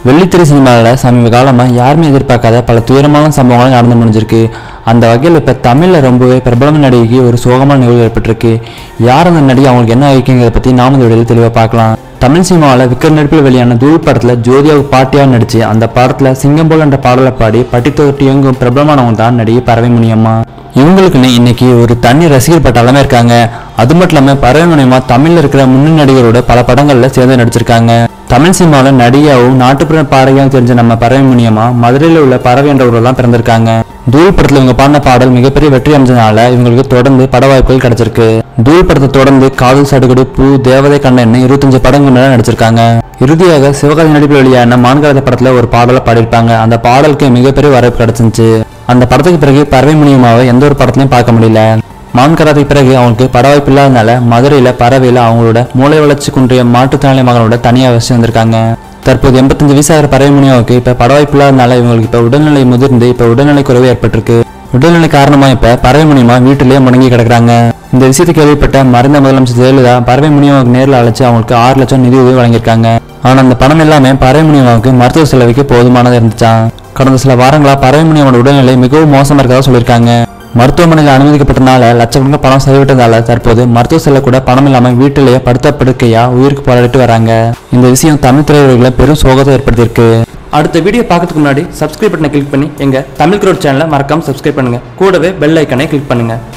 வெள்ளித்திரை சினிமாவில் சமீப காலமாக யாருமே எதிர்பார்க்காத பல துயரமான சம்பவங்கள் நடந்து முடிஞ்சிருக்கு அந்த வகையில் இப்போ தமிழில் ரொம்பவே பிரபலமான நடிகைக்கு ஒரு சோகமான நிகழ்வு ஏற்பட்டிருக்கு யார் அந்த நடிகை அவங்களுக்கு என்ன ஆகிக்குங்கிறத பற்றி நாம இந்த வீடியோவில் தெளிவாக பார்க்கலாம் தமிழ் சினிமாவில் விக்ரம் நடிப்பில் வெளியான தூள் படத்தில் ஜோதியாவுக்கு பாட்டியாக நடிச்சு அந்த படத்தில் சிங்கம் போல் என்ற பாடலை பாடி பட்டி தொட்டி எங்கும் பிரபலமானவங்க தான் நடிகை பறவை முனியம்மா இவங்களுக்குன்னு இன்னைக்கு ஒரு தனி ரசிகர் பட்டாளமே இருக்காங்க அது மட்டும் இல்லாமல் பறவை முனியம்மா தமிழில் இருக்கிற முன்னணி நடிகரோட பல படங்களில் சேர்ந்து நடிச்சிருக்காங்க தமிழ் சினிமாவில் நடிகையாகவும் நாட்டுப்புற பாடகையாகவும் தெரிஞ்ச நம்ம பறவை முனியம்மா மதுரையில் உள்ள பறவை என்ற ஊரில் தான் பிறந்திருக்காங்க தூள் படத்தில் இவங்க பாடின பாடல் மிகப்பெரிய வெற்றி அடைஞ்சதுனால இவங்களுக்கு தொடர்ந்து பட வாய்ப்புகள் கிடைச்சிருக்கு தூள் படத்தை தொடர்ந்து காதல் சடுகுடு பூ தேவதை கண்ணன் இருபத்தஞ்சு படங்கள் மேல நடிச்சிருக்காங்க இறுதியாக சிவகாசி நடிப்பில் வெளியான மான்காலத்த படத்துல ஒரு பாடலை பாடியிருப்பாங்க அந்த பாடலுக்கு மிகப்பெரிய வரவேற்பு கிடைச்சிருந்துச்சு அந்த படத்துக்கு பிறகு பறவை முனியமாவை எந்த ஒரு படத்துலையும் பார்க்க முடியல மான்கராத்துக்கு பிறகு அவங்களுக்கு பட வாய்ப்பு இல்லாதனால மதுரையில பறவையில அவங்களோட மூளை வளர்ச்சி குன்றிய மாற்றுத்திறனாளி மகனோட தனியாக வச்சு வந்திருக்காங்க தற்போது எண்பத்தஞ்சு வயசாகிற பறவை முனியாவுக்கு இப்போ பட வாய்ப்பு இல்லாதனால இவங்களுக்கு இப்போ உடல்நிலை முதிர்ந்து இப்போ உடல்நிலை குறைவு ஏற்பட்டிருக்கு உடல்நிலை காரணமா இப்ப பறவை முனியமா வீட்டிலேயே முடங்கி கிடக்குறாங்க இந்த விஷயத்தை கேள்விப்பட்ட மறைந்த முதலமைச்சர் ஜெயலலிதா பறவை முனியமாவுக்கு நேரில் அழைச்சு அவங்களுக்கு ஆறு லட்சம் நிதி உதவி வழங்கியிருக்காங்க ஆனா அந்த பணம் எல்லாமே பறவை முனியமாவுக்கு மருத்துவ செலவுக்கு போதுமானதா இருந்துச்சாம் கடந்த சில வாரங்களா பறவை முனியமோட உடல்நிலை மிகவும் மோசமா இருக்கதா சொல்லியிருக்காங்க மருத்துவமனையில் அனுமதிக்கப்பட்டனால லட்சக்கணக்கில் பணம் செலவிட்டதால தற்போது மருத்துவ செல்ல கூட பணம் இல்லாம வீட்டிலேயே படுத்த படுக்கையா உயிருக்கு போராடிட்டு வராங்க இந்த விஷயம் தமிழ் திரையுறவுகளை பெரும் சோகத்தை ஏற்படுத்தியிருக்கு அடுத்த வீடியோ பார்க்கறதுக்கு முன்னாடி சப்ஸ்கிரைப் பட்டனை கிளிக் பண்ணி எங்க தமிழ் க்ரோட் சேனலை மறக்காம சப்ஸ்கிரைப் பண்ணுங்க கூடவே பெல் ஐக்கனை கிளிக் பண்ணுங்க